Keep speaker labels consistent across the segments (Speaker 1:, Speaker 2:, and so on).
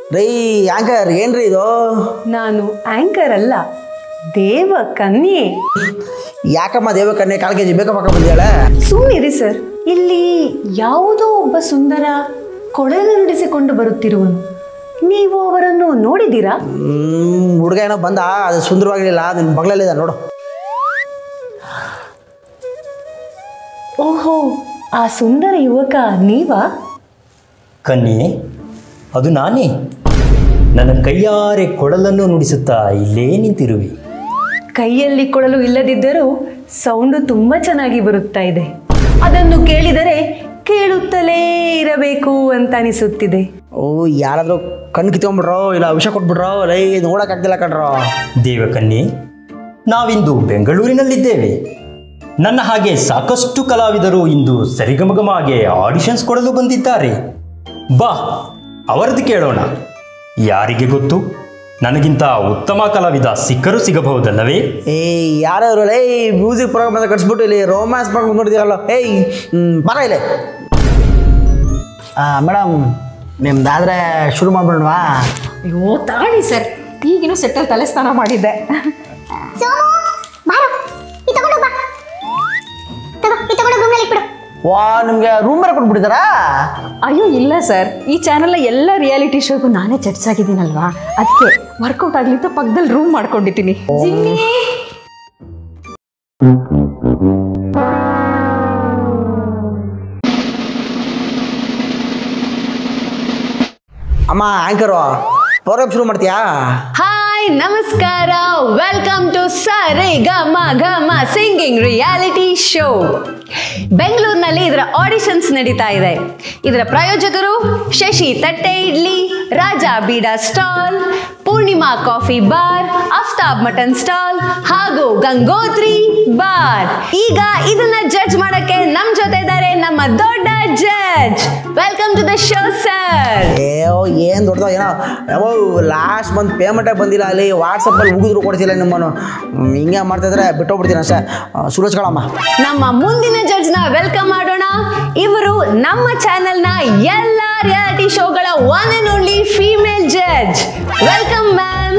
Speaker 1: Rai anchor ಏನ್ರಿ ಇದು
Speaker 2: ನಾನು ಆಂಕರ್ ಅಲ್ಲ ದೇವ ಕನ್ಯೆ
Speaker 1: ಯಾಕಮ್ಮ ದೇವಕನ್ಯೆ ಕಾಲು ಕೆ ಜಿ ಬೇಕಪ್ಪ ಬಂದಿಯಾಳೆ
Speaker 2: ಸುಮ್ಮನಿರಿ ಸರ್ ಇಲ್ಲಿ ಯಾವುದೋ ಒಬ್ಬ ಸುಂದರ ಕೊಳಲು ನುಡಿಸಿಕೊಂಡು ಬರುತ್ತಿರುವನು ನೀವು ಅವರನ್ನು ನೋಡಿದ್ದೀರಾ
Speaker 1: ಹುಡುಗ ಏನೋ ಬಂದ ಅದು ಸುಂದರವಾಗಿರಲಿಲ್ಲ ನಿನ್ನ ಬಗ್ಲಲ್ಲಿದೆ ನೋಡು
Speaker 2: ಓಹೋ ಆ ಸುಂದರ ಯುವಕ ನೀವಾ
Speaker 3: ಕನ್ಯೆ ಅದು ನಾನೇ ನನ್ನ ಕೈಯಾರೆ ಕೊಡಲನ್ನು ನುಡಿಸುತ್ತಾ ಇಲ್ಲೇ ನಿಂತಿರುವೆ
Speaker 2: ಕೈಯಲ್ಲಿ ಕೊಳಲು ಇಲ್ಲದಿದ್ದರೂ ಸೌಂಡು ತುಂಬ ಚೆನ್ನಾಗಿ ಬರುತ್ತಾ ಇದೆ ಅದನ್ನು ಕೇಳಿದರೆ ಕೇಳುತ್ತಲೇ ಇರಬೇಕು ಅಂತ ಅನಿಸುತ್ತಿದೆ
Speaker 1: ಓ ಯಾರಾದರೂ ಕಣ್ಣು ಕಿತ್ಕೊಂಡ್ಬಿಡ್ರೋ ಇಲ್ಲ ವಿಷ ಕೊಟ್ಬಿಡ್ರೋ ಲೈ ನೋಡೋಕ್ಕಾಗ್ತಿಲ್ಲ ಕಣ್ರೋ
Speaker 3: ದೇವಕನ್ಯೆ ನಾವಿಂದು ಬೆಂಗಳೂರಿನಲ್ಲಿದ್ದೇವೆ ನನ್ನ ಹಾಗೆ ಸಾಕಷ್ಟು ಕಲಾವಿದರು ಇಂದು ಸರಿಗಮಗಮಾಗೆ ಆಡಿಷನ್ಸ್ ಕೊಡಲು ಬಂದಿದ್ದಾರೆ ಬಾ ಅವರದ್ದು ಕೇಳೋಣ ಯಾರಿಗೆ ಗೊತ್ತು ನನಗಿಂತ ಉತ್ತಮ ಕಲಾವಿದ ಸಿಕ್ಕರೂ ಸಿಗಬಹುದಲ್ಲವೇ
Speaker 1: ಏ ಯಾರು ಲೈ ಮ್ಯೂಸಿಕ್ ಪ್ರೋಗ್ರಾಮ್ ಅಂತ ಕಟ್ಸ್ಬಿಟ್ಟು ಇಲ್ಲಿ ರೋಮ್ಯಾನ್ಸ್ ಪ್ರೋಗ್ರಾಮ್ ನೋಡಿದ್ದೀರಲ್ಲ ಏಯ್ ಹ್ಮ್, ಬರ ಇಲ್ಲಿ ಮೇಡಮ್ ನಿಮ್ದಾದ್ರೆ ಶುರು ಮಾಡ್ಬಿಡೋಣವಾ
Speaker 4: ಅಯ್ಯೋ ತಾಳಿ ಸರ್ ಈಗಿನೂ ಸೆಟ್ಟಲ್ ತಲೆ ಸ್ನಾನ ಮಾಡಿದ್ದೆ
Speaker 5: ಸೋಮು ಬಾರೋ ಈ ತಗೊಂಡು ಬಾ ತಗೋ ಈ ತಗೊಂಡು ರೂಮ್ನಲ್ಲಿ ಇಟ್ಬಿಡು
Speaker 1: ವಾ ನಿಮಗೆ ರೂಮ್ ಬೇರೆ ಕೊಟ್ಬಿಟ್ಟಿದ್ದಾರಾ
Speaker 4: ಅಯ್ಯೋ ಇಲ್ಲ ಸರ್ ಈ ಚಾನಲ್ ಎಲ್ಲ ರಿಯಾಲಿಟಿ ಶೋಗೂ ನಾನೇ ಜಡ್ಜ್ ಆಗಿದ್ದೀನಲ್ವಾ ಅದಕ್ಕೆ ವರ್ಕೌಟ್ ಆಗ್ಲಿ ಅಂತ ಪಕ್ಕದಲ್ಲಿ ರೂಮ್ ಮಾಡ್ಕೊಂಡಿದ್ದೀನಿ
Speaker 1: ಅಮ್ಮ ಆ್ಯಂಕರು ಪ್ರೋಗ್ರಾಮ್ ಶುರು ಮಾಡ್ತೀಯಾ
Speaker 2: ಹಾಯ್ ನಮಸ್ಕಾರ ವೆಲ್ಕಮ್ ಟು ಸರೆ ಗಮ ಘಮ ಸಿಂಗಿಂಗ್ ರಿಯಾಲಿಟಿ ಶೋ ಬೆಂಗಳೂರಿನಲ್ಲಿ ಇದರ ಆಡಿಷನ್ಸ್ ನಡೀತಾ ಇದೆ ಇದರ ಪ್ರಾಯೋಜಕರು Shashi Tatte Idli Raja Beeda stall Poornima coffee bar Aftab mutton stall ಹಾಗೂ ಗಂಗೋತ್ರಿ ಬಾರ್ ಈಗ ಇದನ್ನ ಜಡ್ಜ್ ಮಾಡಕ್ಕೆ ನಮ್ ಜೊತೆ ಇದ್ದಾರೆ ನಮ್ಮ ದೊಡ್ಡ judge welcome to the show sir
Speaker 1: ಏಯೋ ಏನು ದೊಡ್ಡದ ಏನೋ ಯಾವ ಲಾಸ್ಟ್ ಮಂತ್ ಪೇಮೆಂಟೇ ಬಂದಿಲ್ಲ ಅಲ್ಲಿ ವಾಟ್ಸಪ್ಪಲ್ಲಿ ಮುಗಿದ್ರು ಕೊಡ್ತಿಲ್ಲ ನಿಮ್ಮನ್ನು ಹ್ಮ್, ಹಿಂಗೆ ಮಾಡ್ತಿದ್ರೆ ಬಿಟ್ಟೋಗ್ಬಿಡ್ತೀನಿ ಅಷ್ಟೇ ಸುರೇಶ್ ಕಳಮ್ಮ
Speaker 2: ನಮ್ಮ ಮುಂದಿನ ಜಡ್ಜ್ ನ ವೆಲ್ಕಮ್ ಮಾಡೋಣ ಇವರು ನಮ್ಮ ಚಾನೆಲ್ ನ ಎಲ್ಲ ರಿಯಾಲಿಟಿ ಶೋಗಳ one and only female judge welcome ma'am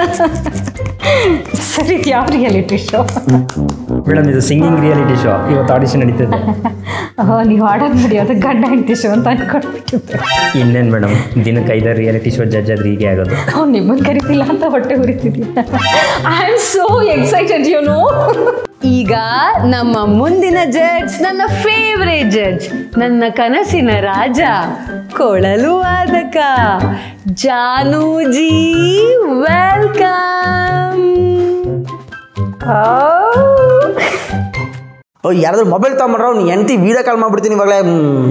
Speaker 4: sir ಇದು ಯಾವ ರಿಯಾಲಿಟಿ ಶೋ
Speaker 3: ಮೇಡಮ್ ಇದು ಸಿಂಗಿಂಗ್ ರಿಯಾಲಿಟಿ ಶೋ ಇವತ್ತು ಆಡಿಷನ್ ನಡೀತದೆ
Speaker 4: ನೀವು ಆಡೋದು ನೋಡಿ ಅದು ಗಂಡ ಹೆಂಡತಿ ಶೋ ಅಂತ ಅನ್ಕೊಂಡ್ಬಿಟ್ಟಿದ್ದೆ
Speaker 3: ಇನ್ನೇನು ಮೇಡಮ್ ದಿನಕ್ಕೆ ಐದಾರು ರಿಯಾಲಿಟಿ ಶೋ ಜಡ್ಜ್ ಆದ್ರೆ ಹೀಗೆ ಆಗೋದು
Speaker 4: ಅವ್ನು ನಿಮ್ಮನ್ನು ಕರಿತಿಲ್ಲ ಅಂತ ಹೊಟ್ಟೆ ಉರಿತಿದ್ದೀನಿ I am so excited you know
Speaker 2: ಈಗ ನಮ್ಮ ಮುಂದಿನ ಜಡ್ಜ್ ನನ್ನ ಫೇವ್ರೇಟ್ ಜಡ್ಜ್ ನನ್ನ ಕನಸಿನ ರಾಜ ಕೊಳಲು ವಾದಕ ಜಾನೂಜಿ ವೆಲ್ಕಮ್
Speaker 1: ಓ ಯಾರಾದ್ರೂ ಮೊಬೈಲ್ ತೊಗೊಂಡ್ರ ಅವ್ನು ಎಂಟಿ ವೀಡಿಯೋ ಕಾಲ್ ಮಾಡ್ಬಿಡ್ತೀನಿ ಇವಾಗಲೇ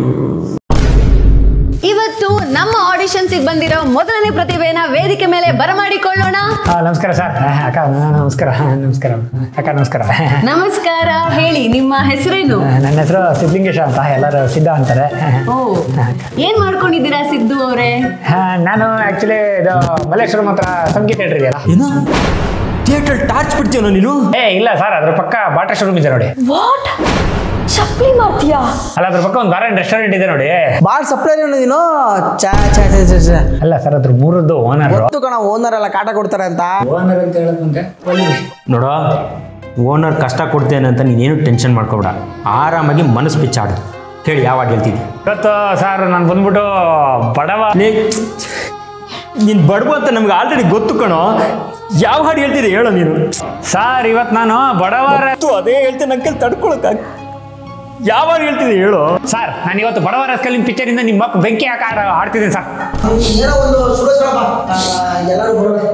Speaker 2: ಇವತ್ತು ನಮ್ಮ ಆಡಿಷನ್ಸಿಗೆ ಬಂದಿರೋ ಮೊದಲನೇ ಪ್ರತಿಭೆನ ವೇದಿಕೆ ಮೇಲೆ ಬರಮಾಡಿಕೊಳ್ಳೋಣ
Speaker 6: ಹಾ ನಮಸ್ಕಾರ ಸರ್ ಅಕ್ಕ ನಮಸ್ಕಾರ ಹಾ, ನಮಸ್ಕಾರ ಅಕ್ಕ ನಮಸ್ಕಾರ
Speaker 2: ನಮಸ್ಕಾರ ಹೇಳಿ ನಿಮ್ಮ ಹೆಸರೇನು
Speaker 6: ನನ್ನ ಹೆಸರು ಸಿದ್ಲಿಂಗೇಶ ಅಂತ ಎಲ್ಲರೂ ಸಿದ್ಧ ಅಂತಾರೆ
Speaker 2: ಓ ಏನ್ ಮಾಡ್ಕೊಂಡಿದ್ದೀರಾ ಸಿದ್ದು ಅವರೇ
Speaker 6: ಹಾ, ನಾನು ಆಕ್ಚುಲಿ ಇದು ಮಲ್ಲೇಶ್ವರಂ ಹತ್ರ ಸಂಗೀತ ಥಿಯೇಟರ್ ಇದೆಯಲ್ಲ
Speaker 3: ಏನೋ ಥಿಯೇಟರ್ ಟಾರ್ಚ್ ಬಿಡ್ತೀವೋ ನೀನು
Speaker 6: ಏ ಇಲ್ಲ ಸರ್ ಅದ್ರ ಪಕ್ಕ ಬಾಟಾ ಶೋರೂಮ್ ಇದೆ ನೋಡಿ
Speaker 4: ವಾಟ್ ಚಪ್ಪಲಿ ಮಾಡ್ತೀಯಾ
Speaker 6: ಅಲ್ಲ ಅದ್ರ ಪಕ್ಕ ಒಂದು ಬಾರನ್ ರೆಸ್ಟೋರೆಂಟ್ ಇದೆ ನೋಡಿ
Speaker 1: ಭಾಳ ಸಪ್ಲೈ ನೀನು ಚಾ ಚಾ ಚಾ ಚಾ ಚಾ
Speaker 6: ಅಲ್ಲ ಸರ್ ಅದ್ರ ಮೂರದ್ದು ಓನರ್
Speaker 1: ಗೊತ್ತು ಕಣ ಓನರ್ ಎಲ್ಲ ಕಾಟ ಕೊಡ್ತಾರೆ ಅಂತ
Speaker 6: ಓನರ್ ಅಂತ ಹೇಳೋದಂತೆ
Speaker 3: ನೋಡ ಓನರ್ ಕಷ್ಟ ಕೊಡ್ತೇನೆ ಅಂತ ನೀನೇನು ಟೆನ್ಷನ್ ಮಾಡ್ಕೊಬೇಡ ಆರಾಮಾಗಿ ಮನಸ್ಸು ಬಿಚ್ಚಾಡು ಹೇಳಿ ಯಾವ ಹಾಡು ಹೇಳ್ತಿದ್ದಿ
Speaker 6: ಇವತ್ತು ಸರ್ ನಾನು ಬಂದ್ಬಿಟ್ಟು ಬಡವ
Speaker 3: ನೀನು ಬಡವ ಅಂತ ನಮ್ಗೆ ಆಲ್ರೆಡಿ ಗೊತ್ತು ಕಣೋ ಯಾವ ಹಾಡು ಹೇಳ್ತಿದ್ದೆ ಹೇಳೋ ನೀನು
Speaker 6: ಸರ್ ಇವತ್ತು ನಾನು ಬಡವರ
Speaker 3: ಗೊತ್ತು, ಅದೇ ಹೇಳ್ತೇನೆ ನಂಗೆ ತಡ್ಕೊಳಕ ಯಾವ ಹಾಡು ಹೇಳ್ತಿದ್ದೆ ಹೇಳು
Speaker 6: ಸರ್ ನಾನು ಇವತ್ತು ಬಡವರ ಸ್ಕಲಿನ ಪಿಕ್ಚರಿಂದ ನಿಮ್ಮ ಮಕ್ಕ ಬೆಂಕಿ ಹಾಕ ಆಡ್ತಿದ್ದೀನಿ ಸರ್
Speaker 1: ಏನೋ ಒಂದು ಸುರೇಶ್ ಕಳಮ್ಮ ಎಲ್ಲರೂ ಬರೋಣ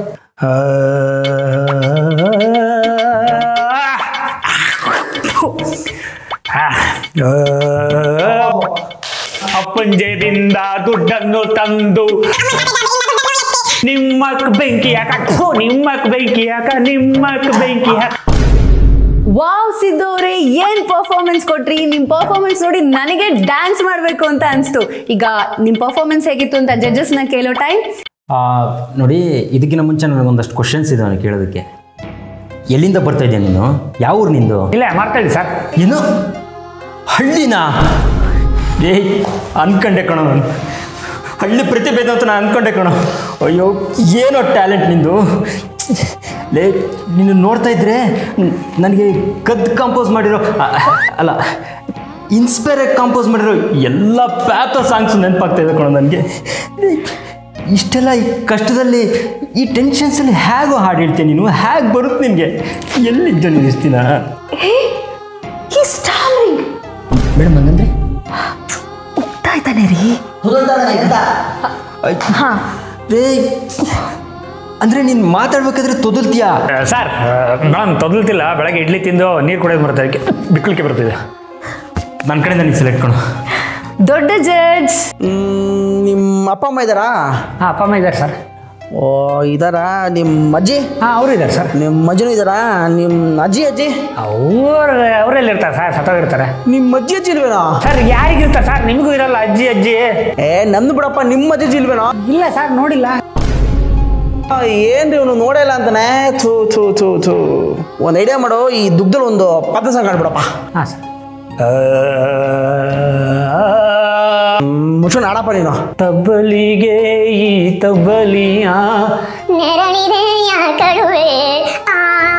Speaker 6: ಅಪ್ಪಂಜೆದಿಂದ ದುಡ್ಡನ್ನು ತಂದು ನಿಮ್ಮಕ್ ಬೆಂಕಿ ಹಾಕ ಥು, ನಿಮ್ಮಕ್ ಬೆಂಕಿ ಹಾಕ ನಿಮ್ಮಕ್ ಬೆಂಕಿ ಹಾಕ
Speaker 2: ವಾವ್ ಸಿದ್ದು ಅವ್ರೆ ಏನ್ ಪರ್ಫಾರ್ಮೆನ್ಸ್ ಕೊಟ್ರಿ ನಿಮ್ ಪರ್ಫಾರ್ಮೆನ್ಸ್ ನೋಡಿ ನನಗೆ ಡ್ಯಾನ್ಸ್ ಮಾಡ್ಬೇಕು ಅಂತ ಅನ್ಸ್ತು ಈಗ ನಿಮ್ ಪರ್ಫಾರ್ಮೆನ್ಸ್ ಹೇಗಿತ್ತು ಅಂತ ಜಡ್ಜಸ್ ನ ಕೇಳೋ ಟೈಮ್
Speaker 3: ಆ, ನೋಡಿ ಇದಕ್ಕಿಂತ ಮುಂಚೆ ನನಗೆ ಒಂದಷ್ಟು ಕ್ವಶನ್ಸ್ ಇದಾವೆ ಕೇಳೋದಕ್ಕೆ ಎಲ್ಲಿಂದ ಬರ್ತಾ ಇದೆಯಾ ನೀನು ಯಾವ ಊರು ನಿಂದು
Speaker 6: ಇಲ್ಲ ಮಾಡ್ಕೊಳ್ಳಿ ಸರ್
Speaker 3: ಏನು ಹಳ್ಳಿನಾ ಏಯ್ ಅನ್ಕೊಂಡೆ ಕಣೋ ನಾನು ಹಳ್ಳಿ ಪ್ರತಿಭೆ ಇದೆ ಅಂತ ನಾನು ಅನ್ಕೊಂಡೆ ಕಣೋ ಅಯ್ಯೋ ಏನೋ ಟ್ಯಾಲೆಂಟ್ ನಿಂದು ಲೇ ನಿನ್ನ ನೋಡ್ತಾ ಇದ್ರೆ ನನಗೆ ಕದ್ದು ಕಂಪೋಸ್ ಮಾಡಿರೋ ಅ- ಅಲ್ಲ ಇನ್ಸ್ಪೈರ್ ಆಗಿ ಕಂಪೋಸ್ ಮಾಡಿರೋ ಎಲ್ಲ ಪ್ಯಾಥ ಸಾಂಗ್ಸ್ ನೆನಪಾಗ್ತಾ ಇದೆ ಕಣೋ ನನಗೆ ಇಷ್ಟೆಲ್ಲ ಈ ಕಷ್ಟದಲ್ಲಿ ಈ ಟೆನ್ಷನ್ಸಲ್ಲಿ ಹೇಗೋ ಹಾಡು ಹೇಳ್ತೀನಿ ನೀನು ಹೇಗೆ ಬರುತ್ತೆ ನಿನಗೆ ಎಲ್ಲಿದ್ದ ನೀನು ಇಷ್ಟು ದಿನ
Speaker 4: ಈ ಸ್ಟಾಮ್ರಿಂಗ್
Speaker 3: ಮೇಡಮ್ ಹಂಗಂದ್ರೆ
Speaker 4: ಉಗ್ತಾ ಇದ್ದಾನೆ ರೀ ಹಾ
Speaker 3: ರೇ ಅಂದರೆ ನೀನು ಮಾತಾಡ್ಬೇಕಾದ್ರೆ ತೊದಲ್ತೀಯಾ
Speaker 6: ಸರ್ ನಾನು ತೊದಲ್ತಿಲ್ಲ ಬೆಳಗ್ಗೆ ಇಡ್ಲಿ ತಿಂದು ನೀರು ಕುಡಿಯೋದು ಬರುತ್ತೆ ಅದಕ್ಕೆ ಬಿಕ್ಕಳಿಕೆ ಬರ್ತಿದೆ
Speaker 3: ನನ್ನ ಕಡೆಯಿಂದ ನೀನು ಸೆಲೆಕ್ಟ್ ಕಣೋ
Speaker 2: ದೊಡ್ಡ ಜಡ್ಜ್
Speaker 1: ನಿಮ್ಮ ಅಪ್ಪ ಅಮ್ಮ ಇದ್ದಾರಾ
Speaker 6: ಹಾಂ ಅಪ್ಪ ಅಮ್ಮ ಇದ್ದಾರೆ ಸರ್
Speaker 1: ಓ ಇದಾರಾ ನಿಮ್ಮ ಅಜ್ಜಿ
Speaker 6: ಹಾಂ ಅವರು ಇದ್ದಾರೆ ಸರ್
Speaker 1: ನಿಮ್ಮ ಅಜ್ಜಿನೂ ಇದ್ದಾರಾ ನಿಮ್ಮ ಅಜ್ಜಿ ಅಜ್ಜಿ
Speaker 6: ಅವ್ರು ಅವರೆಲ್ಲಿರ್ತಾರೆ ಸರ್ ಸತ್ತೋಗಿರ್ತಾರೆ
Speaker 1: ನಿಮ್ಮ ಅಜ್ಜಿ ಅಜ್ಜಿ ಇಲ್ವೇನೋ
Speaker 6: ಸರ್ ಯಾರಿಗಿರ್ತಾರೆ ಸರ್ ನಿಮಗೂ ಇರಲ್ಲ ಅಜ್ಜಿ ಅಜ್ಜಿ
Speaker 1: ಏ ನಂದು ಬಿಡಪ್ಪ ನಿಮ್ಮ ಅಜ್ಜಿ ಅಜ್ಜಿ ಇಲ್ವೇನೋ
Speaker 6: ಇಲ್ಲ ಸರ್ ನೋಡಿಲ್ಲ
Speaker 1: ಆ, ಏನ್ರಿ ಇವನು ನೋಡೇ ಇಲ್ಲ ಅಂತಾನೆ ಥೂ ಥೂ ಥೂ ಥೂ ಒಂದು ಐಡಿಯಾ ಮಾಡು ಈ ದುಗ್ಧದಲ್ಲಿ ಒಂದು ಪದ ಸಂಘ ಆಡ್ಬಿಡಪ್ಪ
Speaker 6: ಹಾಂ ಸರ್
Speaker 1: ಮುಚ್ಕೊಂಡು ಆಡಪ್ಪ ನೀನು
Speaker 6: ತಬ್ಬಲಿಗೆ ಈ ತಬ್ಬಲಿಯ
Speaker 5: ನೆರಳಿದೆಯ ಕಡುವೆ ಆ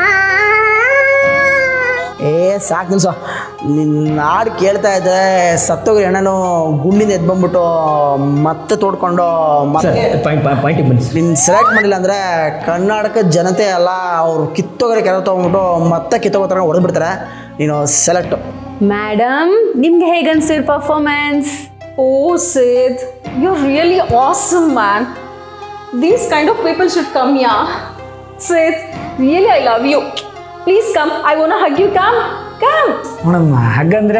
Speaker 1: ಏ ಸಾಕು ನಿಲ್ಸು ನಿನ್ನ ಹಾಡು ಕೇಳ್ತಾ ಇದ್ದೆ ಸತ್ತೋಗ್ರಿ ಹೆಣ್ಣನು ಗುಂಡಿಂದ ಎದ್ದು ಬಂದ್ಬಿಟ್ಟು ಮತ್ತೆ ತೋಡ್ಕೊಂಡು ಮತ್ತೆ
Speaker 3: ಪಾಯಿಂಟ್ ಪಾಯಿಂಟಿಗೆ ಬನ್ನಿ
Speaker 1: ನಿನ್ನ ಸೆಲೆಕ್ಟ್ ಮಾಡಿಲ್ಲ ಅಂದರೆ ಕರ್ನಾಟಕ ಜನತೆ ಎಲ್ಲ ಅವ್ರು ಕಿತ್ತೋಗ್ರೆ ಕೆಲವು ತೊಗೊಂಡ್ಬಿಟ್ಟು ಮತ್ತೆ ಕಿತ್ತೋಗೋತರ ಹೊಡೆದ್ಬಿಡ್ತಾರೆ ನೀನು ಸೆಲೆಕ್ಟು
Speaker 2: ಮೇಡಮ್ ನಿಮ್ಗೆ ಹೇಗನ್ಸಿರ್ performance
Speaker 4: oh said you really awesome man these kind of people should come yeah said really I love you please come I won hug you come come
Speaker 6: madam ಹಾಗಂದ್ರೆ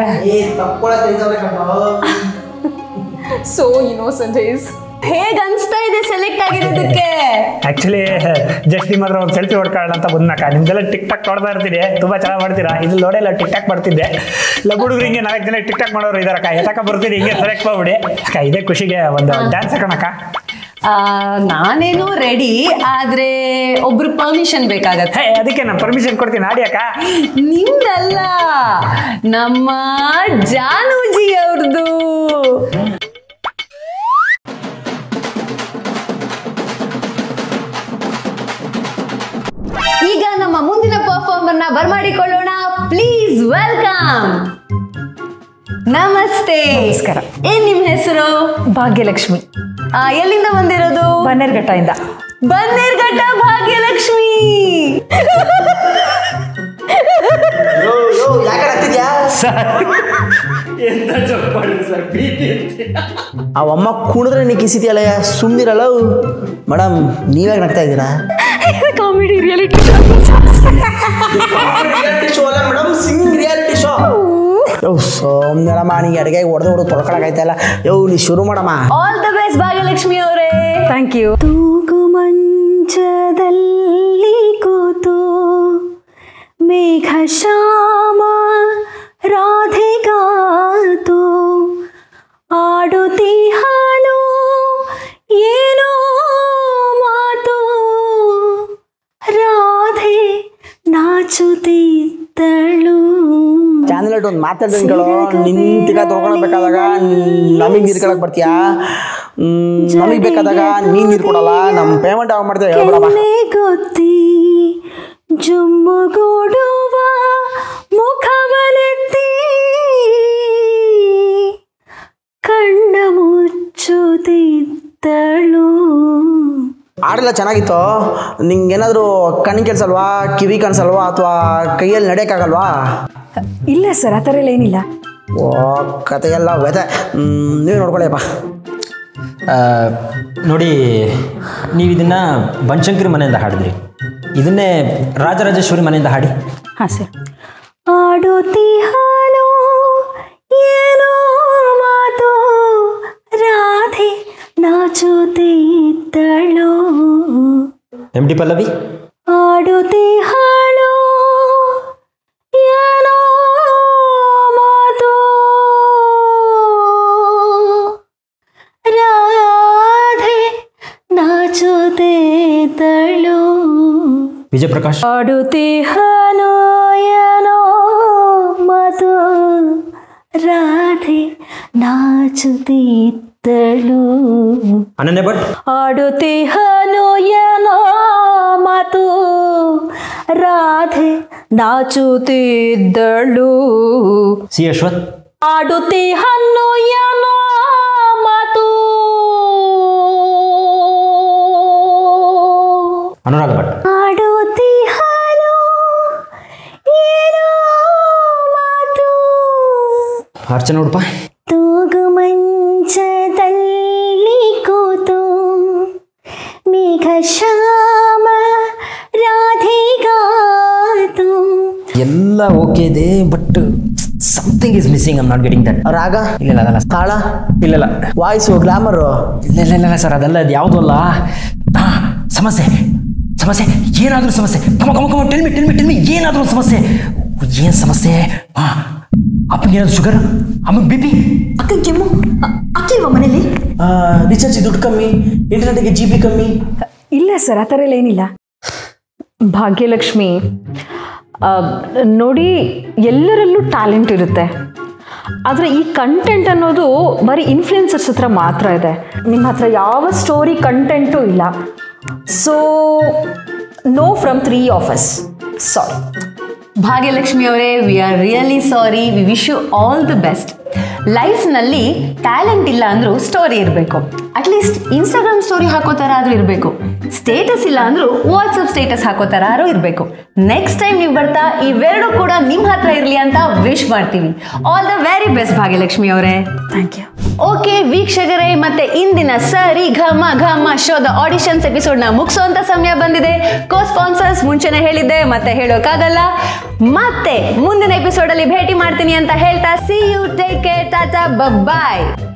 Speaker 4: ಸೋ ಇನ್ನೋಸೆಂಟ್ ಈಸ್
Speaker 2: ಹೇಗ್ ಅನ್ಸ್ತಾ ಇದೆ select ಆಗಿರೋದಕ್ಕೆ
Speaker 6: actually just ನಿಮ್ಮ ಹತ್ರ ಒಂದು selfie ಹೊಡ್ಕೊಳ್ಳೋಣ ಅಂತ ಬಂದ್ನಕ ನಿಮ್ದೆಲ್ಲ tick talk ನೋಡ್ತಾ ಇರ್ತೀನಿ ತುಂಬಾ ಚೆನ್ನಾಗಿ ಮಾಡ್ತೀರಾ ಇದು ನೋಡೆಲ್ಲ ಟಿಕ್ ಟಾಕ್ ಮಾಡ್ತಿದ್ದೆ ಲಘು ಹುಡುಗರು ಹಿಂಗೆ ನಾಲ್ಕು ಜನ ಟಿಕ್ ಟಾಕ್ ಮಾಡೋರು ಇದಾರಕ್ಕ ಎತ್ತಕ ಬರ್ತೀನಿ ಹಿಂಗೆ ಸೆಲೆಕ್ಟ್ ಮಾಡ್ಬಿಡಿ ಅಕ್ಕ ಇದೇ ಖುಷಿಗೆ ಒಂದು ಡ್ಯಾನ್ಸ್ ಹಾಕೋಣಕ್ಕ
Speaker 2: ಆ, ನಾನೇನು ರೆಡಿ ಆದ್ರೆ ಒಬ್ರು ಪರ್ಮಿಷನ್ ಬೇಕಾಗತ್ತೆ
Speaker 6: ಹೇ ಅದಕ್ಕೆ ನಾನು ಪರ್ಮಿಷನ್ ಕೊಡ್ತೀನಿ ಆಡಿ ಅಕ್ಕ
Speaker 2: ನಿಮ್ದಲ್ಲ ನಮ್ಮ ಜಾನೂಜಿ ಅವ್ರದ್ದು ಈಗ ನಮ್ಮ ಮುಂದಿನ ಪರ್ಫಾರ್ಮರ್ನ ಬರ್ಮಾಡಿಕೊಳ್ಳೋಣ ಪ್ಲೀಸ್ ವೆಲ್ಕಮ್ ನಮಸ್ತೆ
Speaker 4: ನಮಸ್ಕಾರ.
Speaker 2: ಏನ್ ನಿಮ್ ಹೆಸರು
Speaker 4: ಭಾಗ್ಯಲಕ್ಷ್ಮಿ
Speaker 2: ಆ, ಎಲ್ಲಿಂದ ಬಂದಿರೋದು
Speaker 4: ಬನ್ನೇರ್ಘಟ್ಟದಿಂದ
Speaker 2: ಬನ್ನೇರ್ಘಟ್ಟ ಭಾಗ್ಯಲಕ್ಷ್ಮಿ
Speaker 1: ಯಾಕೆ ಆಗ್ತಿದ್ಯಾ ಅವಮ್ಮ ಕುಣಿದ್ರೆ ನೀ ಕಿಸಿತಿಯಲ್ಲ ಸುಮ್ಮನಿರಲ್ಲ ಮೇಡಮ್ ನೀವ್ಯಾಕೆ ನಗ್ತಾ ಇದ್ದೀರಾ
Speaker 4: ಕಾಮಿಡಿ ರಿಯಾಲಿಟಿ
Speaker 1: ರಿಯಾಲಿಟಿ ಶೋ ಅಲ್ಲ ಮೇಡಮ್ ಸಿಂಗ್ ರಿಯಾಲಿಟಿ ಶೋ ಯೋ ಸೋಮ್ನರಮ್ಮ ನೀ ಅಡುಗೆ ಹೊಡೆದು ಹೊಡೆದು ತೊಳ್ಕೊಳಕಾಯ್ತಲ್ಲ ಯೋ ನೀ ಶುರು ಮಾಡಮ್ಮ
Speaker 2: ಆಲ್ ದ ಬೆಸ್ಟ್ ಭಾಗ್ಯಲಕ್ಷ್ಮಿ ಅವರೇ
Speaker 4: ಥ್ಯಾಂಕ್ ಯು
Speaker 7: ತೂಗು ಮಂಚದಲ್ಲಿ ಕೂತು ಮೇಘ ಶ್ಯಾಮ ರಾಧೆಗಾತು ಆಡುತ್ತೀಹಾಳು ಏನೋ ಮಾತು ರಾಧೆ ನಾಚುತ್ತಿದ್ದಳು
Speaker 1: ಚಾನಲ್ ಇಟ್ಟು ಒಂದು ಮಾತಾಡ್ತೀನಿ ಕೇಳೋ ನಿಂತಿಗ ತೊಳ್ಕೊಳಬೇಕಾದಾಗ ನಮಗೆ ನೀರು ಕೇಳಕ್ ಬರ್ತೀಯಾ ನಮಗೆ ಬೇಕಾದಾಗ ನೀನು ನೀರು ಕೊಡಲ್ಲ ನಮ್ಮ ಪೇಮೆಂಟ್ ಯಾವಾಗ ಮಾಡ್ತೀವಿ ಹೇಳ್ಬಿಡಮ್ಮ
Speaker 7: ಕೆನ್ನೆ ಗೊತ್ತಿ ಜುಮ್ಮುಗೂಡುವ ಮುಖವನೆತ್ತಿ ಕಣ್ಣ ಮುಚ್ಚುತ್ತಿದ್ದಳು
Speaker 1: ಹಾಡೆಲ್ಲ ಚೆನ್ನಾಗಿತ್ತು ನಿಂಗೇನಾದರೂ ಕಣ್ಣಿಗೆ ಕೆಲ್ಸಲ್ವಾ ಕಿವಿ ಕಾಣಿಸಲ್ವಾ ಅಥವಾ ಕೈಯಲ್ಲಿ ನಡೆಯೋಕ್ಕಾಗಲ್ವಾ
Speaker 4: ಇಲ್ಲ ಸರ್ ಆ ಥರ ಎಲ್ಲ ಏನಿಲ್ಲ
Speaker 1: ಓ ಕತೆಯೆಲ್ಲ ವ್ಯತೆ ನೀವು ನೋಡ್ಕೊಳ್ಳಿಯಪ್ಪ
Speaker 3: ಆ, ನೋಡಿ ನೀವು ಇದನ್ನು ಬನಶಂಕರಿ ಮನೆಯಿಂದ ಹಾಡಿದ್ರಿ ಇದನ್ನೇ ರಾಜರಾಜೇಶ್ವರಿ ಮನೆಯಿಂದ ಹಾಡಿ
Speaker 4: ಹಾಂ ಸರ್
Speaker 7: ಆಡುತ್ತೀಹಾಳು ಏನೋ ಮಾತು ರಾಧೆ ನಾಚುತ್ತಿದ್ದಳು
Speaker 3: ಎಮ್ ಡಿ ಪಲ್ಲವಿ
Speaker 7: ಆಡುತ್ತೀಹಾಳು ಏನೋ ಮಾತು ರಾಧೆ ನಾಚುತ್ತಿದ್ದಳು
Speaker 3: ವಿಜಯಪ್ರಕಾಶ್
Speaker 7: ಆಡುತ್ತೀಹನು ಏನೋ ಮಾತು ರಾಧೆ ನಾಚುತ್ತಿದ್ದಳು ದಳು
Speaker 3: ಅನನ್ಯ ಭಟ್
Speaker 7: ಆಡುತ್ತಿಹನು ಏನೋ ಮಾತು ರಾಧೆ ನಾಚುತ್ತಿದ್ದಳು
Speaker 3: ಸಿ ಅಶ್ವಥ್
Speaker 7: ಆಡುತ್ತಿಹನು ಏನೋ ಮಾತು
Speaker 3: ಅನುರಾಗ್ ಭಟ್
Speaker 7: ಆಡುತ್ತಿಹನು ಏನೋ ಮಾತು
Speaker 3: ಅರ್ಚನಾ ಉಡುಪ
Speaker 7: ತೂಗು ಮಂಚದಲ್ಲಿ ಕೂತು ಮೇಘ ಶ್ಯಾಮ ರಾಧೆಗಾತು
Speaker 3: ಎಲ್ಲ ಓಕೆ ಇದೆ but something is missing I'm not getting that
Speaker 1: raga
Speaker 3: ಇಲ್ಲ ಇಲ್ಲ ಅದಲ್ಲ
Speaker 1: ತಾಳ
Speaker 3: ಇಲ್ಲ ಇಲ್ಲ
Speaker 1: ವಾಯ್ಸು ಗ್ಲಾಮರು
Speaker 3: ಇಲ್ಲ ಇಲ್ಲ ಇಲ್ಲ ಸರ್ ಅದೆಲ್ಲ ಅದು ಯಾವುದೂ ಅಲ್ಲ ಆ, ಸಮಸ್ಯೆ ಸಮಸ್ಯೆ ಏನಾದರೂ ಸಮಸ್ಯೆ ಕಮ ಕಮ ಕಮ ಟೆಲ್ಮಿ ಟೆಲ್ಮಿ ಟೆಲ್ಮಿ ಏನಾದರೂ ಒಂದು ಸಮಸ್ಯೆ ಏನು ಸಮಸ್ಯೆ ಹಾಂ ಅಪ್ಪನಿಗೆ ಏನಾದ್ರು ಶುಗರ್ ಅಮ್ಮನ ಬಿ ಪಿ
Speaker 7: ಅಕ್ಕ ಕೆಮ್ಮು ಅಕ್ಕಿಲ್ವಾ ಮನೇಲಿ
Speaker 1: ರಿಚಾರ್ಜ್ ದುಡ್ಡು ಕಮ್ಮಿ ಇಂಟರ್ನೆಟ್ಗೆ ಜಿ ಬಿ ಕಮ್ಮಿ
Speaker 4: ಇಲ್ಲ ಸರ್ ಆ ಥರ ಎಲ್ಲ ಏನಿಲ್ಲ ಭಾಗ್ಯಲಕ್ಷ್ಮಿ ಆ, ನೋಡಿ ಎಲ್ಲರಲ್ಲೂ ಟ್ಯಾಲೆಂಟ್ ಇರುತ್ತೆ ಆದರೆ ಈ ಕಂಟೆಂಟ್ ಅನ್ನೋದು ಬರೀ ಇನ್ಫ್ಲುಯೆನ್ಸರ್ಸ್ ಹತ್ರ ಮಾತ್ರ ಇದೆ ನಿಮ್ಮ ಹತ್ರ ಯಾವ ಸ್ಟೋರಿ ಕಂಟೆಂಟು ಇಲ್ಲ so no from three offers sorry
Speaker 2: Bhagyalakshmi ಅವರೇ we are really sorry we wish you all the best ಲೈಫ್ನಲ್ಲಿ ಟ್ಯಾಲೆಂಟ್ ಇಲ್ಲ ಅಂದ್ರೂ ಸ್ಟೋರಿ ಇರಬೇಕು ಅಟ್ಲೀಸ್ಟ್ ಇನ್ಸ್ಟಾಗ್ರಾಮ್ ಸ್ಟೋರಿ ಹಾಕೋ ಥರ ಆದರೂ ಇರಬೇಕು ಸ್ಟೇಟಸ್ ಇಲ್ಲ ಅಂದ್ರೂ ವಾಟ್ಸಪ್ ಸ್ಟೇಟಸ್ ಹಾಕೋ ಥರ ಆದ್ರೂ ಇರಬೇಕು ನೆಕ್ಸ್ಟ್ ಟೈಮ್ ನೀವು ಬರ್ತಾ ಇವೆರಡು ಕೂಡ ನಿಮ್ಮ ಹತ್ರ ಇರಲಿ ಅಂತ ವಿಶ್ ಮಾಡ್ತೀವಿ all the very best Bhagyalakshmi ಅವರೇ
Speaker 4: ಥ್ಯಾಂಕ್ ಯು
Speaker 2: ಓಕೆ ವೀಕ್ಷಕರೇ ಮತ್ತೆ ಇಂದಿನ ಸರಿ ಘಮ ಘಮ ಶೋದ ಆಡಿಷನ್ಸ್ ಎಪಿಸೋಡ್ ನ ಮುಗಿಸುವಂತ ಸಮಯ ಬಂದಿದೆ ಕೋ ಸ್ಪಾನ್ಸರ್ಸ್ ಮುಂಚೆನೆ ಹೇಳಿದ್ದೆ ಮತ್ತೆ ಹೇಳೋಕ್ಕಾಗಲ್ಲ ಮತ್ತೆ ಮುಂದಿನ ಎಪಿಸೋಡ್ ಅಲ್ಲಿ ಭೇಟಿ ಮಾಡ್ತೀನಿ ಅಂತ ಹೇಳ್ತಾ see you take care tata bye